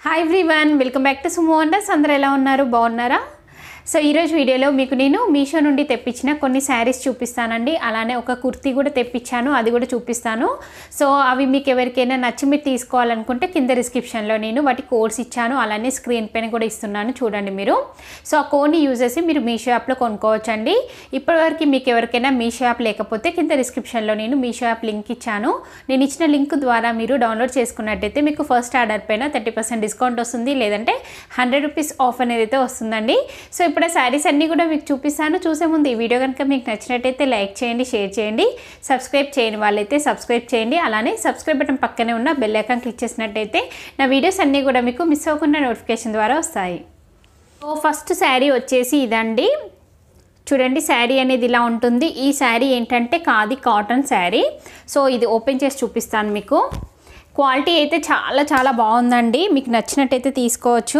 hi everyone welcome back to సుమో అండర్స్ అందరూ ఎలా ఉన్నారు బాగున్నారా సో ఈరోజు వీడియోలో మీకు నేను మీషో నుండి తెప్పించిన కొన్ని శారీస్ చూపిస్తానండి అలానే ఒక కుర్తీ కూడా తెప్పించాను అది కూడా చూపిస్తాను సో అవి మీకు ఎవరికైనా నచ్చి మీరు తీసుకోవాలనుకుంటే కింద డిస్క్రిప్షన్లో నేను వాటి కోడ్స్ ఇచ్చాను అలానే స్క్రీన్ పైన కూడా ఇస్తున్నాను చూడండి మీరు సో ఆ కోడ్ని యూజ్ చేసి మీరు మీషో యాప్లో కొనుక్కోవచ్చండి ఇప్పటివరకు మీకు ఎవరికైనా మీషో యాప్ లేకపోతే కింద డిస్క్రిప్షన్లో నేను మీషో యాప్ లింక్ ఇచ్చాను నేను ఇచ్చిన లింక్ ద్వారా మీరు డౌన్లోడ్ చేసుకున్నట్టయితే మీకు ఫస్ట్ ఆర్డర్ పైన థర్టీ పర్సెంట్ డిస్కౌంట్ వస్తుంది లేదంటే హండ్రెడ్ రూపీస్ ఆఫ్ అనేది అయితే వస్తుందండి సో ఇప్పుడు శారీస్ అన్నీ కూడా మీకు చూపిస్తాను చూసే ముందు ఈ వీడియో కనుక మీకు నచ్చినట్టయితే లైక్ చేయండి షేర్ చేయండి సబ్స్క్రైబ్ చేయని వాళ్ళైతే సబ్స్క్రైబ్ చేయండి అలానే సబ్స్క్రైబ్ బటన్ పక్కనే ఉన్న బెల్ ఐకాన్ క్లిక్ చేసినట్టయితే నా వీడియోస్ అన్నీ కూడా మీకు మిస్ అవ్వకుండా నోటిఫికేషన్ ద్వారా వస్తాయి సో ఫస్ట్ శారీ వచ్చేసి ఇదండి చూడండి శారీ అనేది ఇలా ఉంటుంది ఈ శారీ ఏంటంటే కాది కాటన్ శారీ సో ఇది ఓపెన్ చేసి చూపిస్తాను మీకు క్వాలిటీ అయితే చాలా చాలా బాగుందండి మీకు నచ్చినట్టయితే తీసుకోవచ్చు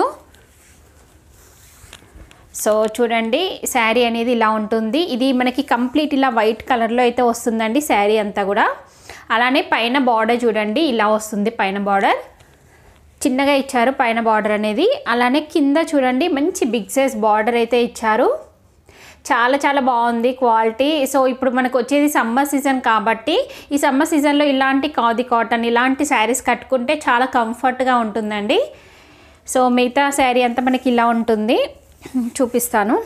సో చూడండి శారీ అనేది ఇలా ఉంటుంది ఇది మనకి కంప్లీట్ ఇలా వైట్ కలర్లో అయితే వస్తుందండి శారీ అంతా కూడా అలానే పైన బార్డర్ చూడండి ఇలా వస్తుంది పైన బార్డర్ చిన్నగా ఇచ్చారు పైన బార్డర్ అనేది అలానే కింద చూడండి మంచి బిగ్ సైజ్ బార్డర్ అయితే ఇచ్చారు చాలా చాలా బాగుంది క్వాలిటీ సో ఇప్పుడు మనకు వచ్చేది సమ్మర్ సీజన్ కాబట్టి ఈ సమ్మర్ సీజన్లో ఇలాంటి కాది కాటన్ ఇలాంటి శారీస్ కట్టుకుంటే చాలా కంఫర్ట్గా ఉంటుందండి సో మిగతా శారీ అంతా మనకి ఇలా ఉంటుంది చూపిస్తాను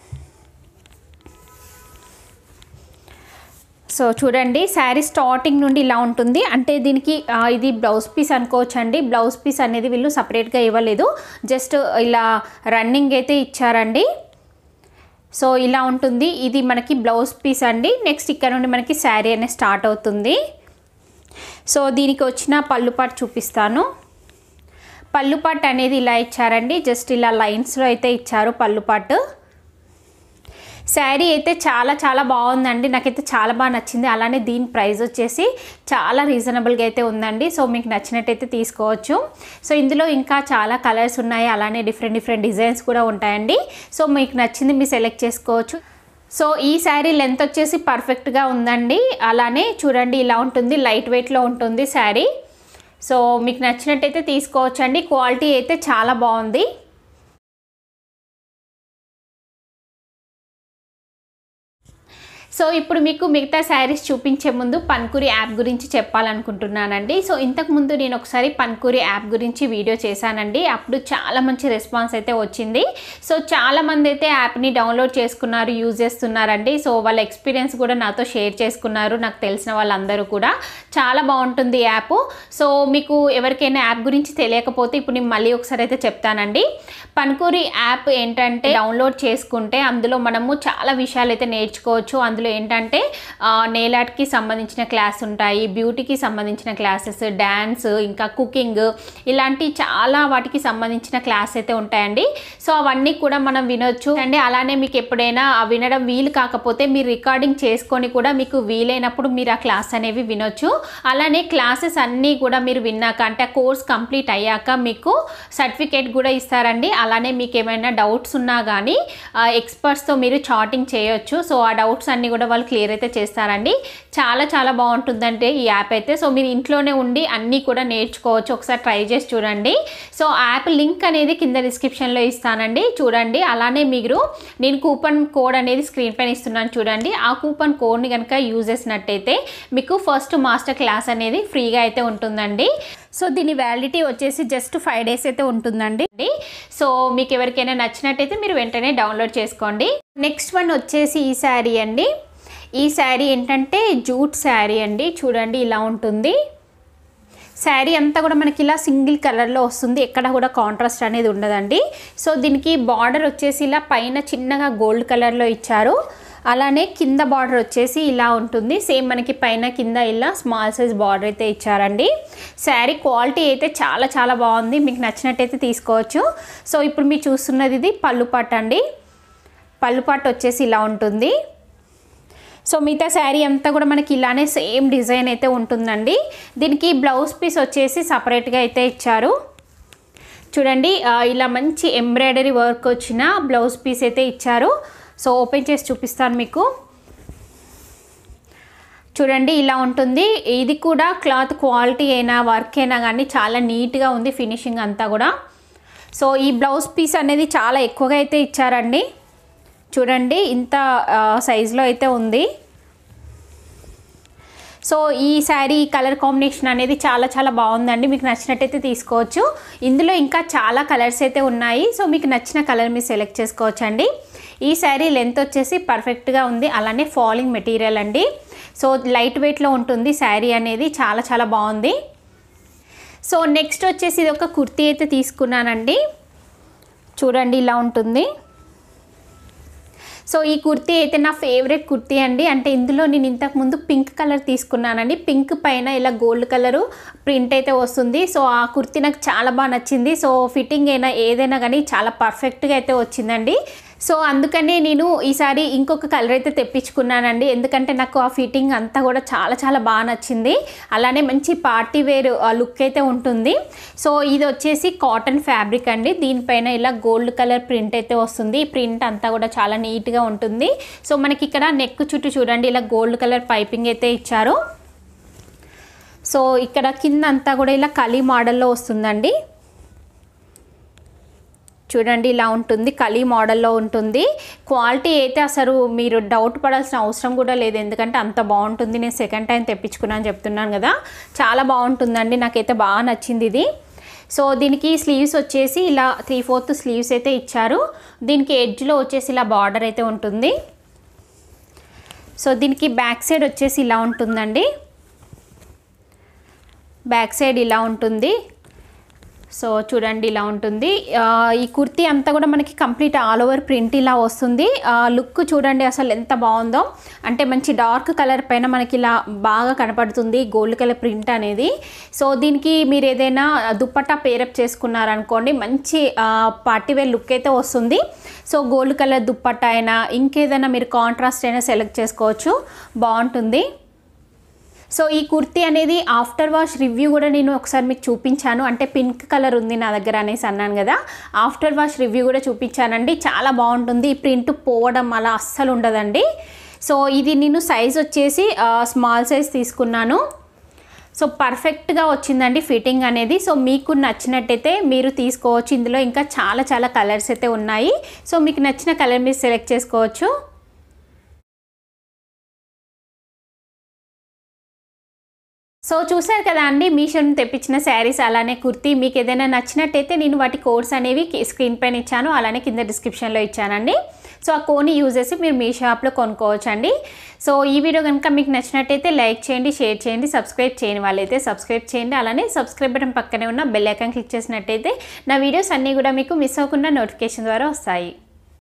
సో చూడండి శారీ స్టార్టింగ్ నుండి ఇలా ఉంటుంది అంటే దీనికి ఆ, ఇది బ్లౌజ్ పీస్ అనుకోవచ్చండి బ్లౌజ్ పీస్ అనేది వీళ్ళు సపరేట్గా ఇవ్వలేదు జస్ట్ ఇలా రన్నింగ్ అయితే ఇచ్చారండి సో ఇలా ఉంటుంది ఇది మనకి బ్లౌజ్ పీస్ అండి నెక్స్ట్ ఇక్కడ నుండి మనకి శారీ అనేది స్టార్ట్ అవుతుంది సో దీనికి వచ్చిన పళ్ళు పాటు చూపిస్తాను పళ్ళు పాటు అనేది ఇలా ఇచ్చారండి జస్ట్ ఇలా లైన్స్లో అయితే ఇచ్చారు పళ్ళు పాటు శారీ అయితే చాలా చాలా బాగుందండి నాకైతే చాలా బాగా నచ్చింది అలానే దీని ప్రైస్ వచ్చేసి చాలా రీజనబుల్గా అయితే ఉందండి సో మీకు నచ్చినట్టయితే తీసుకోవచ్చు సో ఇందులో ఇంకా చాలా కలర్స్ ఉన్నాయి అలానే డిఫరెంట్ డిఫరెంట్ డిజైన్స్ కూడా ఉంటాయండి సో మీకు నచ్చింది మీరు సెలెక్ట్ చేసుకోవచ్చు సో ఈ శారీ లెంత్ వచ్చేసి పర్ఫెక్ట్గా ఉందండి అలానే చూడండి ఇలా ఉంటుంది లైట్ వెయిట్లో ఉంటుంది శారీ సో మీకు నచ్చినట్టయితే తీసుకోవచ్చండి క్వాలిటీ అయితే చాలా బాగుంది సో ఇప్పుడు మీకు మిగతా శారీస్ చూపించే ముందు పన్కూరి యాప్ గురించి చెప్పాలనుకుంటున్నానండి సో ఇంతకుముందు నేను ఒకసారి పన్కూరి యాప్ గురించి వీడియో చేశానండి అప్పుడు చాలా మంచి రెస్పాన్స్ అయితే వచ్చింది సో చాలామంది అయితే యాప్ని డౌన్లోడ్ చేసుకున్నారు యూజ్ చేస్తున్నారండి సో వాళ్ళ ఎక్స్పీరియన్స్ కూడా నాతో షేర్ చేసుకున్నారు నాకు తెలిసిన వాళ్ళందరూ కూడా చాలా బాగుంటుంది యాప్ సో మీకు ఎవరికైనా యాప్ గురించి తెలియకపోతే ఇప్పుడు నేను మళ్ళీ ఒకసారి అయితే చెప్తానండి పన్కూరి యాప్ ఏంటంటే డౌన్లోడ్ చేసుకుంటే అందులో మనము చాలా విషయాలు అయితే నేర్చుకోవచ్చు అందులో ఏంటంటే నెయిల్ ఆర్ట్కి సంబంధించిన క్లాస్ ఉంటాయి బ్యూటీకి సంబంధించిన క్లాసెస్ డ్యాన్స్ ఇంకా కుకింగ్ ఇలాంటి చాలా వాటికి సంబంధించిన క్లాస్ అయితే ఉంటాయండి సో అవన్నీ కూడా మనం వినొచ్చు అండి అలానే మీకు ఎప్పుడైనా ఆ వినడం వీలు కాకపోతే మీరు రికార్డింగ్ చేసుకొని కూడా మీకు వీలైనప్పుడు మీరు ఆ క్లాస్ అనేవి వినొచ్చు అలానే క్లాసెస్ అన్నీ కూడా మీరు విన్నాక అంటే ఆ కోర్స్ కంప్లీట్ అయ్యాక మీకు సర్టిఫికేట్ కూడా ఇస్తారండి అలానే మీకు ఏమైనా డౌట్స్ ఉన్నా కానీ ఎక్స్పర్ట్స్తో మీరు చాటింగ్ చేయొచ్చు సో ఆ డౌట్స్ అన్నీ కూడా వాళ్ళు క్లియర్ అయితే చేస్తారండి చాలా చాలా బాగుంటుందంటే ఈ యాప్ అయితే సో మీరు ఇంట్లోనే ఉండి అన్నీ కూడా నేర్చుకోవచ్చు ఒకసారి ట్రై చేసి చూడండి సో యాప్ లింక్ అనేది కింద డిస్క్రిప్షన్లో ఇస్తానండి చూడండి అలానే మీరు నేను కూపన్ కోడ్ అనేది స్క్రీన్ పైన ఇస్తున్నాను చూడండి ఆ కూపన్ కోడ్ని కనుక యూజ్ చేసినట్టయితే మీకు ఫస్ట్ మాస్టర్ క్లాస్ అనేది ఫ్రీగా అయితే ఉంటుందండి సో దీని వ్యాలిడిటీ వచ్చేసి జస్ట్ ఫైవ్ డేస్ అయితే ఉంటుందండి సో మీకు ఎవరికైనా నచ్చినట్టయితే మీరు వెంటనే డౌన్లోడ్ చేసుకోండి నెక్స్ట్ వన్ వచ్చేసి ఈ శారీ అండి ఈ శారీ ఏంటంటే జూట్ శారీ అండి చూడండి ఇలా ఉంటుంది శారీ అంతా కూడా మనకి ఇలా సింగిల్ కలర్లో వస్తుంది ఎక్కడ కూడా కాంట్రాస్ట్ అనేది ఉండదండి సో దీనికి బార్డర్ వచ్చేసి ఇలా పైన చిన్నగా గోల్డ్ కలర్లో ఇచ్చారు అలానే కింద బార్డర్ వచ్చేసి ఇలా ఉంటుంది సేమ్ మనకి పైన కింద ఇలా స్మాల్ సైజ్ బార్డర్ అయితే ఇచ్చారండి శారీ క్వాలిటీ అయితే చాలా చాలా బాగుంది మీకు నచ్చినట్టయితే తీసుకోవచ్చు సో ఇప్పుడు మీరు చూస్తున్నది ఇది పళ్ళు పాట అండి పళ్ళు పాట వచ్చేసి ఇలా ఉంటుంది సో మిగతా శారీ అంతా కూడా మనకి ఇలానే సేమ్ డిజైన్ అయితే ఉంటుందండి దీనికి బ్లౌజ్ పీస్ వచ్చేసి సపరేట్గా అయితే ఇచ్చారు చూడండి ఆ, ఇలా మంచి ఎంబ్రాయిడరీ వర్క్ వచ్చిన బ్లౌజ్ పీస్ అయితే ఇచ్చారు సో ఓపెన్ చేసి చూపిస్తాను మీకు చూడండి ఇలా ఉంటుంది ఇది కూడా క్లాత్ క్వాలిటీ అయినా వర్క్ అయినా కానీ చాలా నీట్గా ఉంది ఫినిషింగ్ అంతా కూడా సో ఈ బ్లౌజ్ పీస్ అనేది చాలా ఎక్కువగా అయితే ఇచ్చారండి చూడండి ఇంత ఆ, సైజులో అయితే ఉంది సో ఈ శారీ కలర్ కాంబినేషన్ అనేది చాలా చాలా బాగుందండి మీకు నచ్చినట్టయితే తీసుకోవచ్చు ఇందులో ఇంకా చాలా కలర్స్ అయితే ఉన్నాయి సో మీకు నచ్చిన కలర్ మీరు సెలెక్ట్ చేసుకోవచ్చు అండి ఈ శారీ లెంత్ వచ్చేసి పర్ఫెక్ట్గా ఉంది అలానే ఫాలింగ్ మెటీరియల్ అండి సో లైట్ వెయిట్లో ఉంటుంది శారీ అనేది చాలా చాలా బాగుంది సో నెక్స్ట్ వచ్చేసి ఇది ఒక కుర్తీ అయితే తీసుకున్నానండి చూడండి ఇలా ఉంటుంది సో ఈ కుర్తీ అయితే నా ఫేవరెట్ కుర్తీ అండి అంటే ఇందులో నేను ఇంతకుముందు పింక్ కలర్ తీసుకున్నానండి పింక్ పైన ఇలా గోల్డ్ కలరు ప్రింట్ అయితే వస్తుంది సో ఆ కుర్తీ నాకు చాలా బాగా నచ్చింది సో ఫిట్టింగ్ అయినా ఏదైనా కానీ చాలా పర్ఫెక్ట్గా అయితే వచ్చిందండి సో అందుకనే నేను ఈసారి ఇంకొక కలర్ అయితే తెప్పించుకున్నానండి ఎందుకంటే నాకు ఆ ఫిట్టింగ్ అంతా కూడా చాలా చాలా బాగా నచ్చింది అలానే మంచి పార్టీ వేర్ లుక్ అయితే ఉంటుంది సో ఇది వచ్చేసి కాటన్ ఫ్యాబ్రిక్ అండి దీనిపైన ఇలా గోల్డ్ కలర్ ప్రింట్ అయితే వస్తుంది ఈ ప్రింట్ అంతా కూడా చాలా నీట్గా ఉంటుంది సో మనకి ఇక్కడ నెక్ చుట్టూ చూడండి ఇలా గోల్డ్ కలర్ పైపింగ్ అయితే ఇచ్చారు సో ఇక్కడ కింద అంతా కూడా ఇలా కలీ మోడల్లో వస్తుందండి చూడండి ఇలా ఉంటుంది కలీ మోడల్లో ఉంటుంది క్వాలిటీ అయితే అసలు మీరు డౌట్ పడాల్సిన అవసరం కూడా లేదు ఎందుకంటే అంత బాగుంటుంది నేను సెకండ్ టైం తెప్పించుకున్నాను చెప్తున్నాను కదా చాలా బాగుంటుందండి నాకైతే బాగా నచ్చింది ఇది సో దీనికి స్లీవ్స్ వచ్చేసి ఇలా త్రీ ఫోర్త్ స్లీవ్స్ అయితే ఇచ్చారు దీనికి ఎడ్జ్లో వచ్చేసి ఇలా బార్డర్ అయితే ఉంటుంది సో దీనికి బ్యాక్ సైడ్ వచ్చేసి ఇలా ఉంటుందండి బ్యాక్ సైడ్ ఇలా ఉంటుంది సో చూడండి ఇలా ఉంటుంది ఆ, ఈ కుర్తీ అంతా కూడా మనకి కంప్లీట్ ఆల్ ఓవర్ ప్రింట్ ఇలా వస్తుంది ఆ, లుక్ చూడండి అసలు ఎంత బాగుందో అంటే మంచి డార్క్ కలర్ పైన మనకి ఇలా బాగా కనపడుతుంది గోల్డ్ కలర్ ప్రింట్ అనేది సో దీనికి మీరు ఏదైనా దుప్పట్టా పేరప్ చేసుకున్నారనుకోండి మంచి పార్టీ వేర్ లుక్ అయితే వస్తుంది సో గోల్డ్ కలర్ దుప్పట్టా అయినా ఇంకేదైనా మీరు కాంట్రాస్ట్ అయినా సెలెక్ట్ చేసుకోవచ్చు బాగుంటుంది సో ఈ కుర్తీ అనేది ఆఫ్టర్ వాష్ రివ్యూ కూడా నేను ఒకసారి మీకు చూపించాను అంటే పింక్ కలర్ ఉంది నా దగ్గర అనేసి అన్నాను కదా ఆఫ్టర్ వాష్ రివ్యూ కూడా చూపించానండి చాలా బాగుంటుంది ఈ ప్రింట్ పోవడం అలా అస్సలు ఉండదండి సో ఇది నేను సైజ్ వచ్చేసి స్మాల్ సైజ్ తీసుకున్నాను సో పర్ఫెక్ట్గా వచ్చిందండి ఫిట్టింగ్ అనేది సో మీకు నచ్చినట్టయితే మీరు తీసుకోవచ్చు ఇందులో ఇంకా చాలా చాలా కలర్స్ అయితే ఉన్నాయి సో మీకు నచ్చిన కలర్ మీరు సెలెక్ట్ చేసుకోవచ్చు సో చూసారు కదా అండి మీషో నుంచి తెప్పించిన శారీస్ అలానే కుర్తీ మీకు ఏదైనా నచ్చినట్టయితే నేను వాటి కోడ్స్ అనేవి కి- స్క్రీన్ పైన ఇచ్చాను అలానే కింద డిస్క్రిప్షన్లో ఇచ్చానండి సో ఆ కోడ్ని యూజ్ చేసి మీరు మీ షాప్లో కొనుక్కోవచ్చండి సో ఈ వీడియో కనుక మీకు నచ్చినట్టయితే లైక్ చేయండి షేర్ చేయండి సబ్స్క్రైబ్ చేయని వాళ్ళైతే సబ్స్క్రైబ్ చేయండి అలానే సబ్స్క్రైబ్ బటన్ పక్కనే ఉన్న బెల్ ఐకాన్ క్లిక్ చేసినట్టయితే నా వీడియోస్ అన్నీ కూడా మీకు మిస్ అవ్వకుండా నోటిఫికేషన్ ద్వారా వస్తాయి